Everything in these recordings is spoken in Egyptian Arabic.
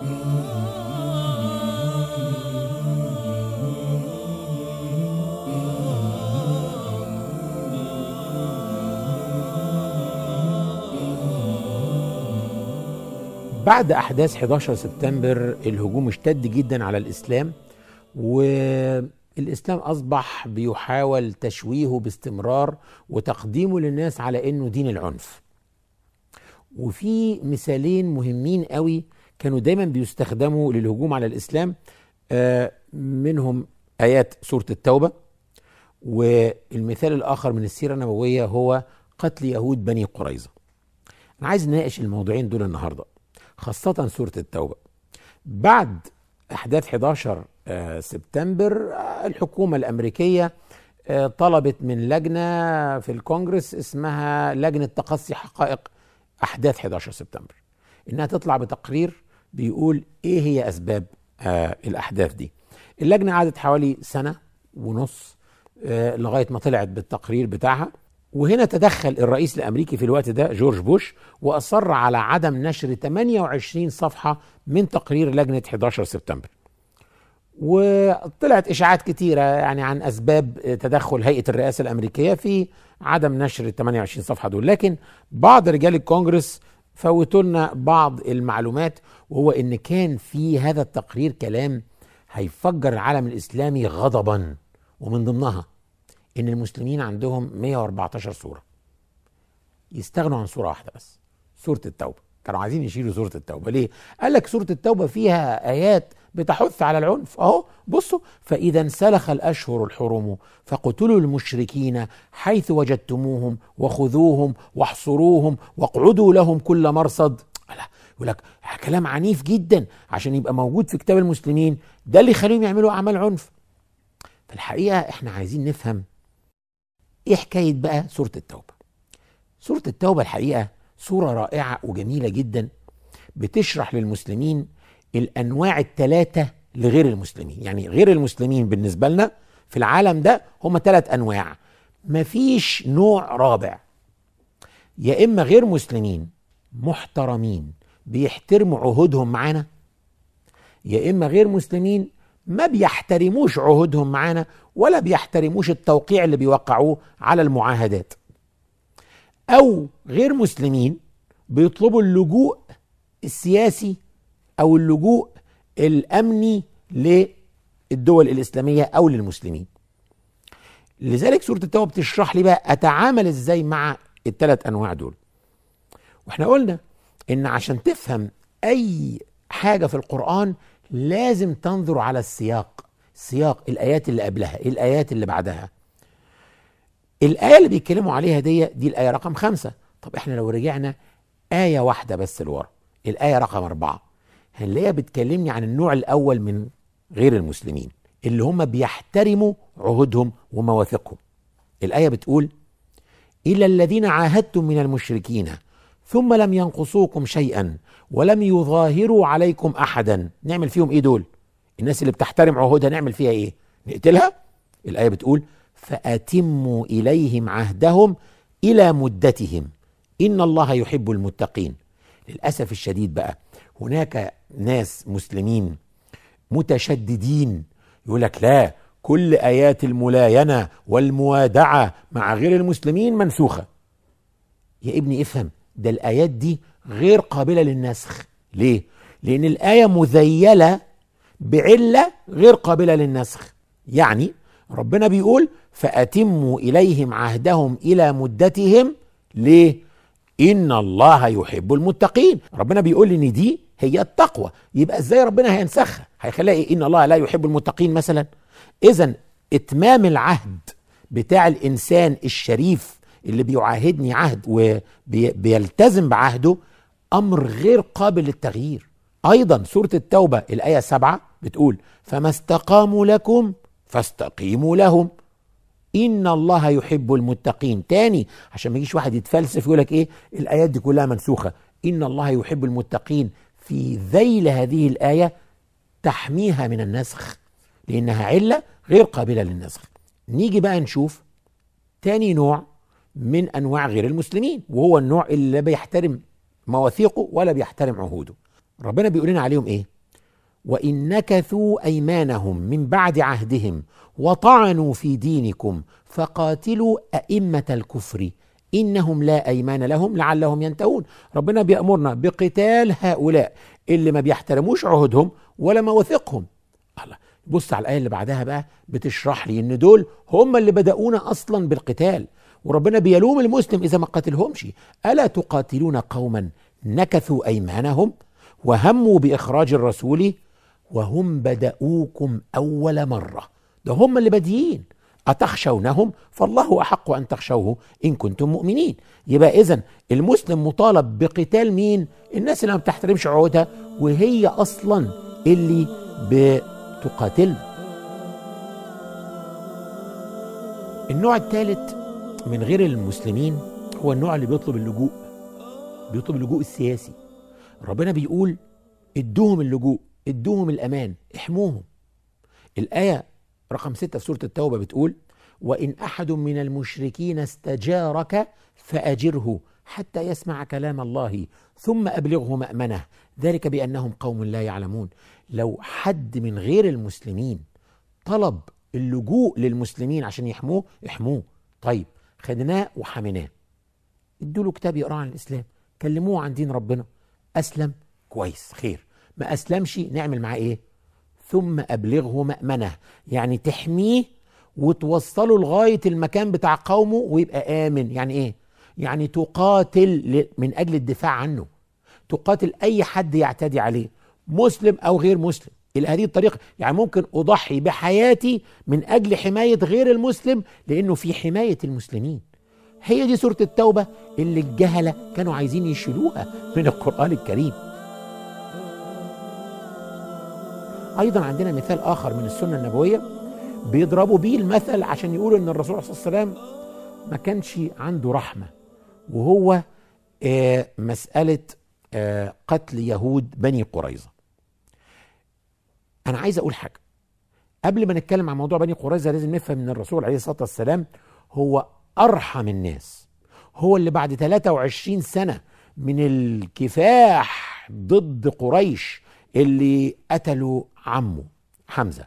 بعد احداث 11 سبتمبر الهجوم اشتد جدا على الاسلام والاسلام اصبح بيحاول تشويهه باستمرار وتقديمه للناس على انه دين العنف وفي مثالين مهمين قوي كانوا دايما بيستخدموا للهجوم على الاسلام آه، منهم ايات سوره التوبه والمثال الاخر من السيره النبويه هو قتل يهود بني قريظه انا عايز نناقش الموضوعين دول النهارده خاصة سورة التوبة بعد أحداث 11 آه، سبتمبر آه، الحكومة الأمريكية آه، طلبت من لجنة في الكونجرس اسمها لجنة تقصي حقائق أحداث 11 سبتمبر إنها تطلع بتقرير بيقول إيه هي أسباب الأحداث دي اللجنة قعدت حوالي سنة ونص لغاية ما طلعت بالتقرير بتاعها وهنا تدخل الرئيس الامريكي في الوقت ده جورج بوش واصر على عدم نشر 28 صفحه من تقرير لجنه 11 سبتمبر. وطلعت اشاعات كتيره يعني عن اسباب تدخل هيئه الرئاسه الامريكيه في عدم نشر ال 28 صفحه دول، لكن بعض رجال الكونجرس فوتوا لنا بعض المعلومات وهو ان كان في هذا التقرير كلام هيفجر العالم الاسلامي غضبا ومن ضمنها ان المسلمين عندهم 114 سوره يستغنوا عن سوره واحده بس سوره التوبه كانوا عايزين يشيلوا سوره التوبه ليه قال لك سوره التوبه فيها ايات بتحث على العنف اهو بصوا فاذا انسلخ الاشهر الحرم فاقتلوا المشركين حيث وجدتموهم وخذوهم واحصروهم واقعدوا لهم كل مرصد لا يقول لك كلام عنيف جدا عشان يبقى موجود في كتاب المسلمين ده اللي يخليهم يعملوا اعمال عنف في الحقيقه احنا عايزين نفهم ايه حكايه بقى سوره التوبه سوره التوبه الحقيقه سوره رائعه وجميله جدا بتشرح للمسلمين الانواع الثلاثه لغير المسلمين يعني غير المسلمين بالنسبه لنا في العالم ده هم ثلاث انواع مفيش نوع رابع يا اما غير مسلمين محترمين بيحترموا عهودهم معانا يا اما غير مسلمين ما بيحترموش عهودهم معانا ولا بيحترموش التوقيع اللي بيوقعوه على المعاهدات او غير مسلمين بيطلبوا اللجوء السياسي او اللجوء الامني للدول الاسلاميه او للمسلمين لذلك سوره التوبه بتشرح لي بقى اتعامل ازاي مع الثلاث انواع دول واحنا قلنا ان عشان تفهم اي حاجه في القران لازم تنظر على السياق سياق الايات اللي قبلها الايات اللي بعدها الايه اللي بيتكلموا عليها دي دي الايه رقم خمسة طب احنا لو رجعنا ايه واحده بس لورا الايه رقم أربعة هنلاقيها بتكلمني عن النوع الاول من غير المسلمين اللي هم بيحترموا عهودهم ومواثيقهم الايه بتقول الى الذين عاهدتم من المشركين ثم لم ينقصوكم شيئا ولم يظاهروا عليكم احدا نعمل فيهم ايه دول الناس اللي بتحترم عهودها نعمل فيها ايه نقتلها الايه بتقول فاتموا اليهم عهدهم الى مدتهم ان الله يحب المتقين للاسف الشديد بقى هناك ناس مسلمين متشددين يقول لك لا كل ايات الملاينه والموادعه مع غير المسلمين منسوخه يا ابني افهم ده الايات دي غير قابله للنسخ ليه لان الايه مذيله بعله غير قابله للنسخ يعني ربنا بيقول فاتموا اليهم عهدهم الى مدتهم ليه ان الله يحب المتقين ربنا بيقول ان دي هي التقوى يبقى ازاي ربنا هينسخها هيخليها ايه ان الله لا يحب المتقين مثلا اذا اتمام العهد بتاع الانسان الشريف اللي بيعاهدني عهد وبيلتزم بعهده امر غير قابل للتغيير ايضا سوره التوبه الايه سبعة بتقول فما استقاموا لكم فاستقيموا لهم ان الله يحب المتقين تاني عشان ما يجيش واحد يتفلسف يقول لك ايه الايات دي كلها منسوخه ان الله يحب المتقين في ذيل هذه الايه تحميها من النسخ لانها عله غير قابله للنسخ نيجي بقى نشوف تاني نوع من انواع غير المسلمين وهو النوع اللي لا بيحترم مواثيقه ولا بيحترم عهوده ربنا بيقول لنا عليهم ايه وإن نكثوا أيمانهم من بعد عهدهم وطعنوا في دينكم فقاتلوا أئمة الكفر إنهم لا أيمان لهم لعلهم ينتهون ربنا بيأمرنا بقتال هؤلاء اللي ما بيحترموش عهودهم ولا مواثيقهم الله بص على الآية اللي بعدها بقى بتشرح لي إن دول هم اللي بدأونا أصلا بالقتال وربنا بيلوم المسلم إذا ما قتلهمش ألا تقاتلون قوما نكثوا أيمانهم وهموا بإخراج الرسول وهم بدأوكم أول مرة ده هم اللي بادئين أتخشونهم فالله أحق أن تخشوه إن كنتم مؤمنين يبقى إذا المسلم مطالب بقتال مين الناس اللي ما بتحترمش عهودها وهي أصلا اللي بتقاتل النوع الثالث من غير المسلمين هو النوع اللي بيطلب اللجوء بيطلب اللجوء السياسي ربنا بيقول ادوهم اللجوء ادوهم الامان احموهم الايه رقم ستة في سوره التوبه بتقول وان احد من المشركين استجارك فاجره حتى يسمع كلام الله ثم ابلغه مامنه ذلك بانهم قوم لا يعلمون لو حد من غير المسلمين طلب اللجوء للمسلمين عشان يحموه احموه طيب خدناه وحميناه ادوا له كتاب يقراه عن الاسلام كلموه عن دين ربنا اسلم كويس خير ما اسلمش نعمل معاه ايه ثم ابلغه مامنه يعني تحميه وتوصله لغايه المكان بتاع قومه ويبقى امن يعني ايه يعني تقاتل من اجل الدفاع عنه تقاتل اي حد يعتدي عليه مسلم او غير مسلم الى هذه الطريقه يعني ممكن اضحي بحياتي من اجل حمايه غير المسلم لانه في حمايه المسلمين هي دي سوره التوبه اللي الجهله كانوا عايزين يشيلوها من القران الكريم ايضا عندنا مثال اخر من السنه النبويه بيضربوا بيه المثل عشان يقولوا ان الرسول صلى الله عليه وسلم ما كانش عنده رحمه وهو آه مساله آه قتل يهود بني قريظه انا عايز اقول حاجه قبل ما نتكلم عن موضوع بني قريظه لازم نفهم ان الرسول عليه الصلاه والسلام هو ارحم الناس هو اللي بعد 23 سنه من الكفاح ضد قريش اللي قتلوا عمه حمزه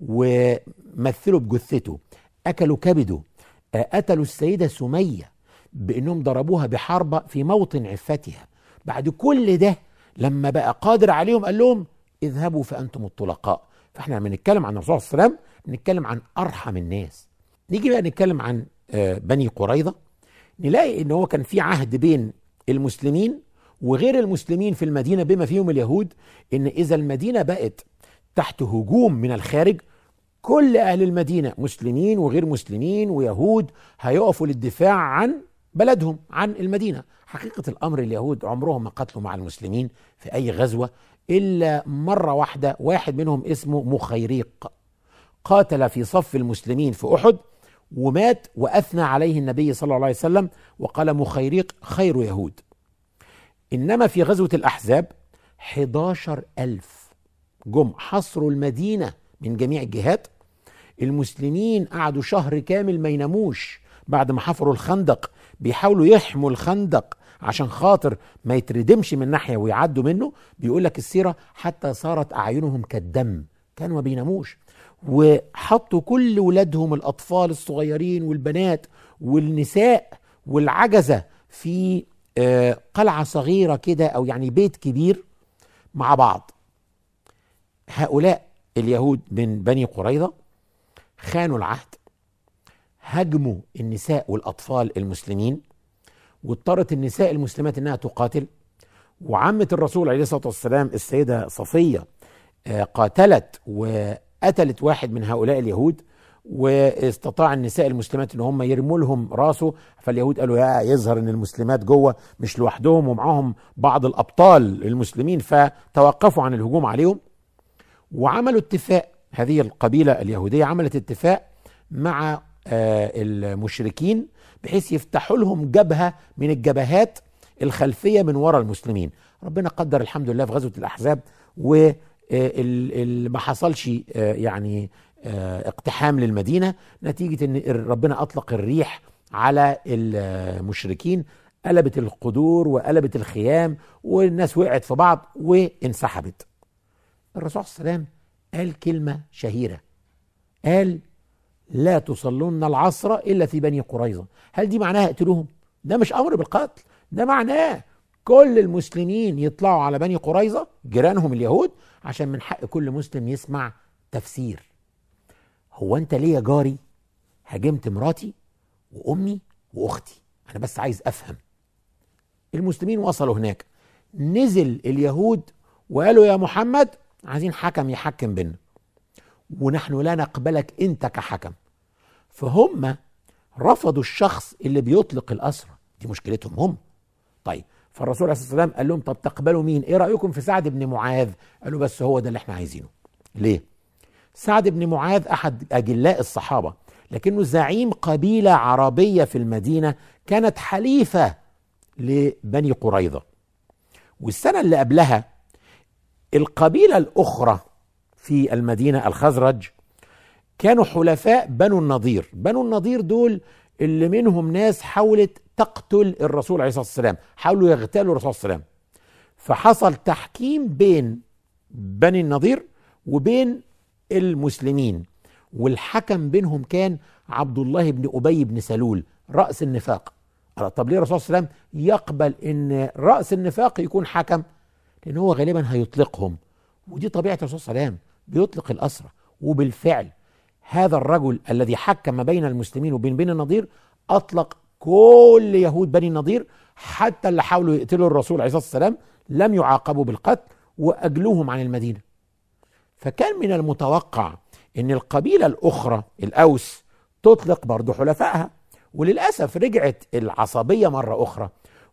ومثلوا بجثته اكلوا كبده قتلوا السيده سميه بانهم ضربوها بحربه في موطن عفتها بعد كل ده لما بقى قادر عليهم قال لهم اذهبوا فانتم الطلقاء فاحنا لما نتكلم عن الرسول صلى الله عليه وسلم نتكلم عن ارحم الناس نيجي بقى نتكلم عن بني قريظه نلاقي ان هو كان في عهد بين المسلمين وغير المسلمين في المدينه بما فيهم اليهود ان اذا المدينه بقت تحت هجوم من الخارج كل اهل المدينه مسلمين وغير مسلمين ويهود هيقفوا للدفاع عن بلدهم عن المدينه حقيقه الامر اليهود عمرهم ما قتلوا مع المسلمين في اي غزوه الا مره واحده واحد منهم اسمه مخيريق قاتل في صف المسلمين في احد ومات واثنى عليه النبي صلى الله عليه وسلم وقال مخيريق خير يهود انما في غزوه الاحزاب 11 ألف جم حصروا المدينه من جميع الجهات المسلمين قعدوا شهر كامل ما يناموش بعد ما حفروا الخندق بيحاولوا يحموا الخندق عشان خاطر ما يتردمش من ناحيه ويعدوا منه بيقول لك السيره حتى صارت اعينهم كالدم كانوا ما بيناموش وحطوا كل ولادهم الاطفال الصغيرين والبنات والنساء والعجزه في قلعه صغيره كده او يعني بيت كبير مع بعض هؤلاء اليهود من بني قريظه خانوا العهد هاجموا النساء والاطفال المسلمين واضطرت النساء المسلمات انها تقاتل وعمة الرسول عليه الصلاه والسلام السيده صفيه قاتلت وقتلت واحد من هؤلاء اليهود واستطاع النساء المسلمات ان هم يرموا لهم راسه فاليهود قالوا يا يظهر ان المسلمات جوه مش لوحدهم ومعاهم بعض الابطال المسلمين فتوقفوا عن الهجوم عليهم وعملوا اتفاق هذه القبيله اليهوديه عملت اتفاق مع المشركين بحيث يفتحوا لهم جبهه من الجبهات الخلفيه من وراء المسلمين ربنا قدر الحمد لله في غزوه الاحزاب وما حصلش يعني اقتحام للمدينه نتيجه ان ربنا اطلق الريح على المشركين قلبت القدور وقلبت الخيام والناس وقعت في بعض وانسحبت الرسول صلى الله عليه وسلم قال كلمة شهيرة قال لا تصلون العصر إلا في بني قريظة هل دي معناها اقتلوهم ده مش أمر بالقتل ده معناه كل المسلمين يطلعوا على بني قريظة جيرانهم اليهود عشان من حق كل مسلم يسمع تفسير هو انت ليه يا جاري هاجمت مراتي وامي واختي انا بس عايز افهم المسلمين وصلوا هناك نزل اليهود وقالوا يا محمد عايزين حكم يحكم بينا ونحن لا نقبلك انت كحكم فهم رفضوا الشخص اللي بيطلق الاسرى دي مشكلتهم هم طيب فالرسول عليه الصلاه والسلام قال لهم طب تقبلوا مين ايه رايكم في سعد بن معاذ قالوا بس هو ده اللي احنا عايزينه ليه سعد بن معاذ احد اجلاء الصحابه لكنه زعيم قبيله عربيه في المدينه كانت حليفه لبني قريظه والسنه اللي قبلها القبيله الاخرى في المدينه الخزرج كانوا حلفاء بنو النضير بنو النضير دول اللي منهم ناس حاولت تقتل الرسول عليه الصلاه والسلام حاولوا يغتالوا الرسول صلى الله عليه وسلم فحصل تحكيم بين بني النضير وبين المسلمين والحكم بينهم كان عبد الله بن ابي بن سلول راس النفاق طب ليه الرسول صلى الله عليه وسلم يقبل ان راس النفاق يكون حكم لان هو غالبا هيطلقهم ودي طبيعه الرسول صلى الله عليه وسلم بيطلق الاسرى وبالفعل هذا الرجل الذي حكم بين المسلمين وبين بني النضير اطلق كل يهود بني النضير حتى اللي حاولوا يقتلوا الرسول عليه الصلاه والسلام لم يعاقبوا بالقتل واجلوهم عن المدينه فكان من المتوقع ان القبيله الاخرى الاوس تطلق برضه حلفائها وللاسف رجعت العصبيه مره اخرى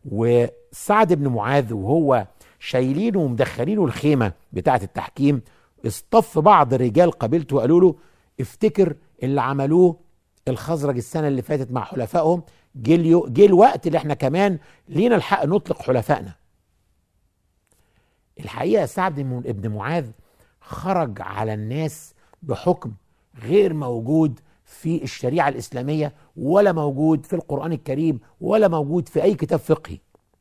وسعد بن معاذ وهو شايلينه ومدخلينه الخيمه بتاعه التحكيم اصطف بعض رجال قبيلته وقالوا له افتكر اللي عملوه الخزرج السنه اللي فاتت مع حلفائهم جه جه الوقت اللي احنا كمان لينا الحق نطلق حلفائنا الحقيقه سعد بن معاذ خرج على الناس بحكم غير موجود في الشريعه الاسلاميه ولا موجود في القران الكريم ولا موجود في اي كتاب فقهي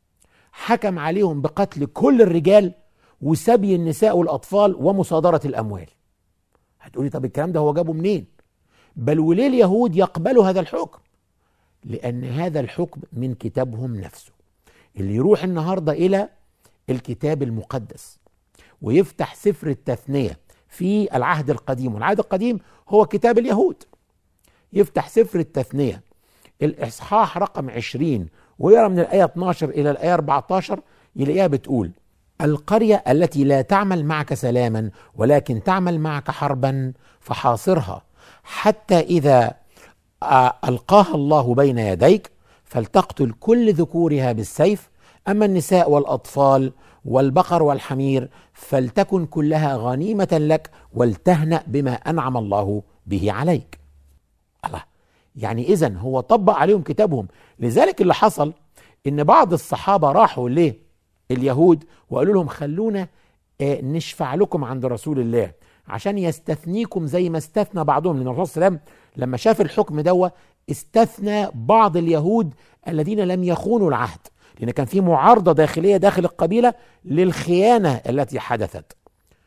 حكم عليهم بقتل كل الرجال وسبي النساء والاطفال ومصادره الاموال هتقولي طب الكلام ده هو جابه منين بل وليه اليهود يقبلوا هذا الحكم لان هذا الحكم من كتابهم نفسه اللي يروح النهارده الى الكتاب المقدس ويفتح سفر التثنيه في العهد القديم والعهد القديم هو كتاب اليهود يفتح سفر التثنيه الاصحاح رقم 20 ويرى من الايه 12 الى الايه 14 يلاقيها بتقول القريه التي لا تعمل معك سلاما ولكن تعمل معك حربا فحاصرها حتى اذا القاها الله بين يديك فلتقتل كل ذكورها بالسيف اما النساء والاطفال والبقر والحمير فلتكن كلها غنيمه لك ولتهنا بما انعم الله به عليك الله يعني اذا هو طبق عليهم كتابهم لذلك اللي حصل ان بعض الصحابه راحوا ليه اليهود وقالوا لهم خلونا نشفع لكم عند رسول الله عشان يستثنيكم زي ما استثنى بعضهم لان الرسول صلى الله عليه وسلم لما شاف الحكم دوا استثنى بعض اليهود الذين لم يخونوا العهد لان كان في معارضه داخليه داخل القبيله للخيانه التي حدثت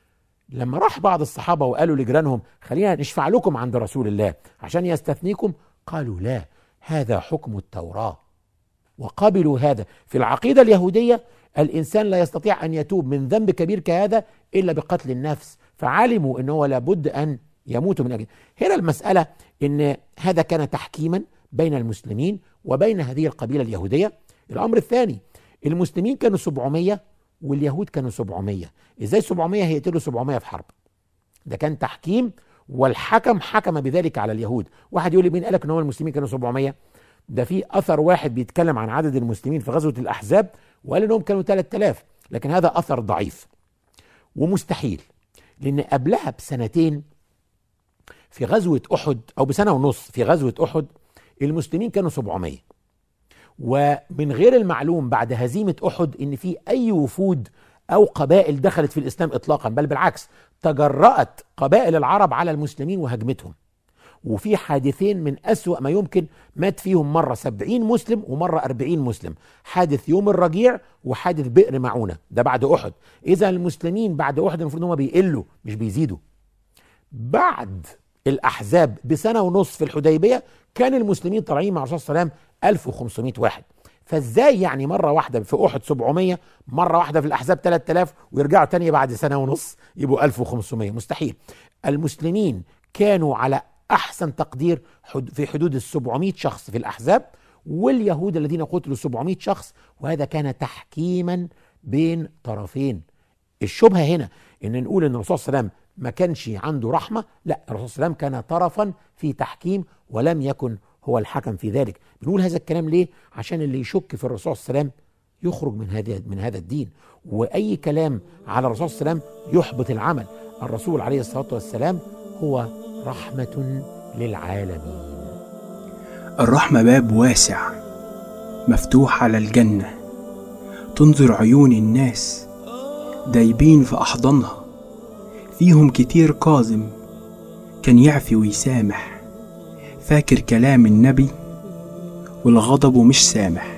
لما راح بعض الصحابه وقالوا لجيرانهم خلينا نشفع لكم عند رسول الله عشان يستثنيكم قالوا لا هذا حكم التوراه وقبلوا هذا في العقيده اليهوديه الانسان لا يستطيع ان يتوب من ذنب كبير كهذا الا بقتل النفس فعلموا ان هو لابد ان يموتوا من اجل هنا المساله ان هذا كان تحكيما بين المسلمين وبين هذه القبيله اليهوديه الامر الثاني المسلمين كانوا 700 واليهود كانوا 700 ازاي 700 هيقتلوا 700 في حرب ده كان تحكيم والحكم حكم بذلك على اليهود واحد يقول لي مين قالك ان هو المسلمين كانوا 700 ده في اثر واحد بيتكلم عن عدد المسلمين في غزوه الاحزاب وقال انهم كانوا 3000 لكن هذا اثر ضعيف ومستحيل لان قبلها بسنتين في غزوه احد او بسنه ونص في غزوه احد المسلمين كانوا 700 ومن غير المعلوم بعد هزيمه احد ان في اي وفود او قبائل دخلت في الاسلام اطلاقا بل بالعكس تجرأت قبائل العرب على المسلمين وهجمتهم وفي حادثين من أسوأ ما يمكن مات فيهم مرة سبعين مسلم ومرة أربعين مسلم حادث يوم الرجيع وحادث بئر معونة ده بعد أحد إذا المسلمين بعد أحد المفروض هم بيقلوا مش بيزيدوا بعد الأحزاب بسنة ونص في الحديبية كان المسلمين طالعين مع الرسول صلى الله عليه وسلم 1500 واحد فازاي يعني مرة واحدة في أحد 700 مرة واحدة في الأحزاب 3000 ويرجعوا تاني بعد سنة ونص يبقوا 1500 مستحيل المسلمين كانوا على أحسن تقدير في حدود ال 700 شخص في الأحزاب واليهود الذين قتلوا 700 شخص وهذا كان تحكيما بين طرفين الشبهة هنا ان نقول ان الرسول صلى الله عليه وسلم ما كانش عنده رحمة لا الرسول صلى الله عليه وسلم كان طرفا في تحكيم ولم يكن هو الحكم في ذلك بنقول هذا الكلام ليه عشان اللي يشك في الرسول صلى الله عليه وسلم يخرج من هذا من هذا الدين واي كلام على الرسول صلى الله عليه وسلم يحبط العمل الرسول عليه الصلاه والسلام هو رحمه للعالمين الرحمه باب واسع مفتوح على الجنه تنظر عيون الناس دايبين في احضانها فيهم كتير كاظم كان يعفي ويسامح فاكر كلام النبي والغضب مش سامح